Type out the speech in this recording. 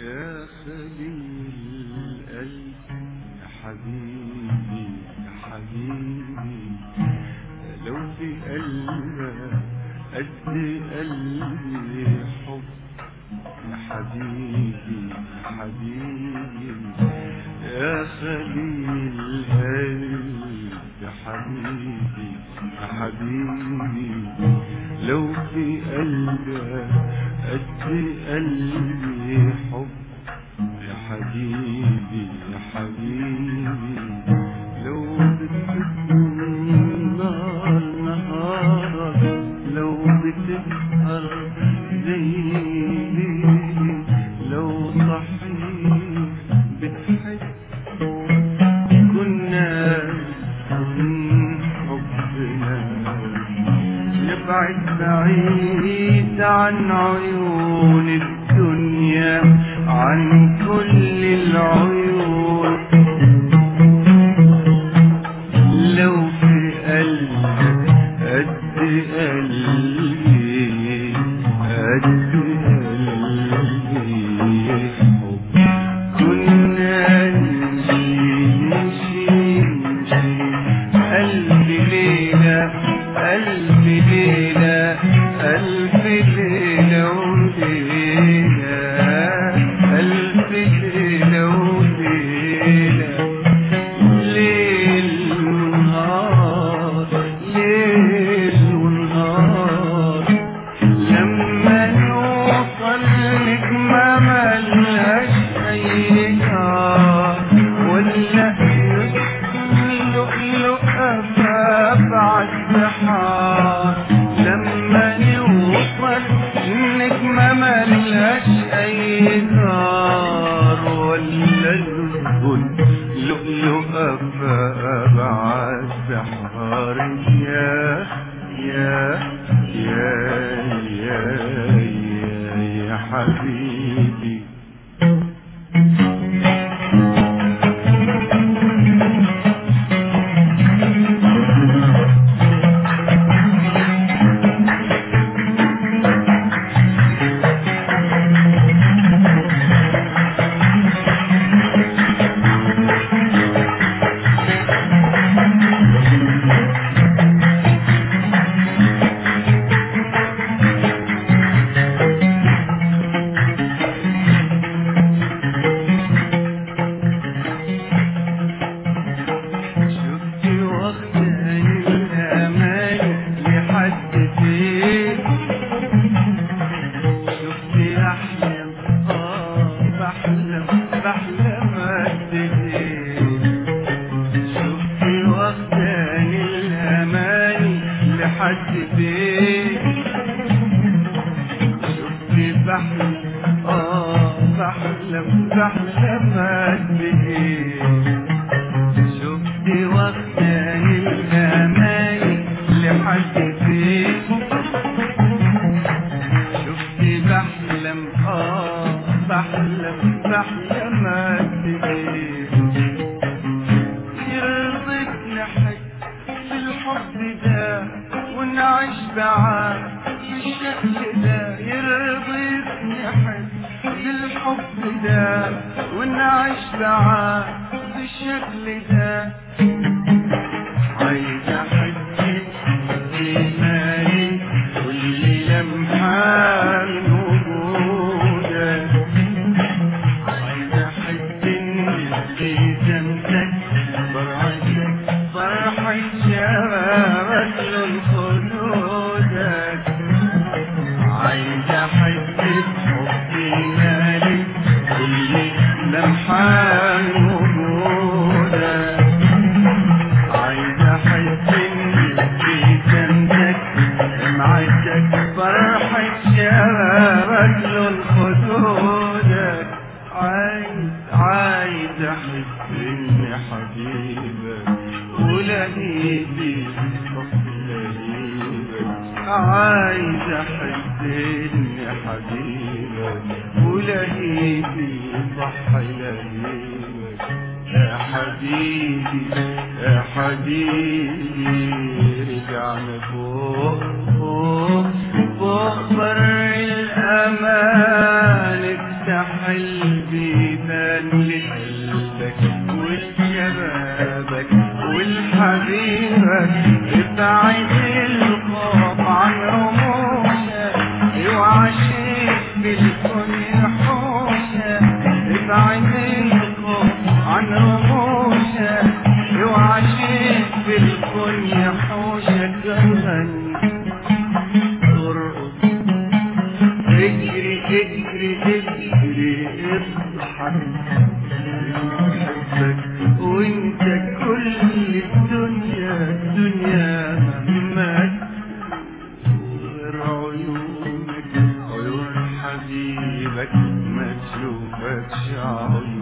يا خليل القلب يا حبيبي يا حبيبي لو في قلبك قد قلبي حب يا حبيبي يا حبيبي يا خليل القلب يا حبيبي يا حبيبي لو في قلبك قد قلبي حب يا حبيبي يا حبيبي لو بتحب النار نهارك لو بتسهر ليلي لو صحيح بتحب كنا من حبنا نبعد بعيد عن عيون الدنيا عن كل العيون لو في قلبك قد قلبي قد قلبي حب كنا نمشي نمشي نمشي ألف ليلة ألف ليلة ألف ليلة وليلة ألف ليلة وليلة ليل ونهار ليل ونهار لما نوصل نجمة ملهاش أي نار ولا لؤلؤة فأبعد بحار لما نوصل نجمة ملهاش أي نار ولا الهدى لؤلؤة فأبعد بحار يا يا يا يا يا, يا حبيبي شفت وقت الأمان لحد فين شفت أحلم آه بحلم بحلم قد إيه شفت وقت الأمان لحد فين شفت بحلم آه بحلم بحلم قد إيه شفت وقت الأمان لحد فين شفت بحلم آه بحلم بحلم قد إيه يرضيك نحب في الحب ده ونعيش بعاد بالشكل ده يرضيك نحب في الحب ده ونعيش بعاد بالشكل ده عايز احبك ايماني كل لمحة وجودك عايز احس ان في سمتك فرحتك فرحة شبابك لون خدودك عايز احس بحبي مالك كل لمحة وجودك عايز احس ان في سمتك معدك فرحة شبابك لون خدودك عايز عايز احس اني حبيبك ولهيبي لهيبك عايز احس اني حبيبك ولهيبي ضحي لهيبك يا حبيبي يا حبيبي رجعنا فوق فوق فوق بر الأمان افتح البيبان لقلبك ولشبابك ولحبيبك ابعد الخوف عن رموشك اوعى شيء بالكون يحوشك ابعد الخوف عن رموشك اوعى شيء بالكون يحوشك غني ترقص اجري اجري اجري اضحك بحبك وانت كل الدنيا الدنيا همك غير عيونك عيون حبيبك ما تشوفكش عيون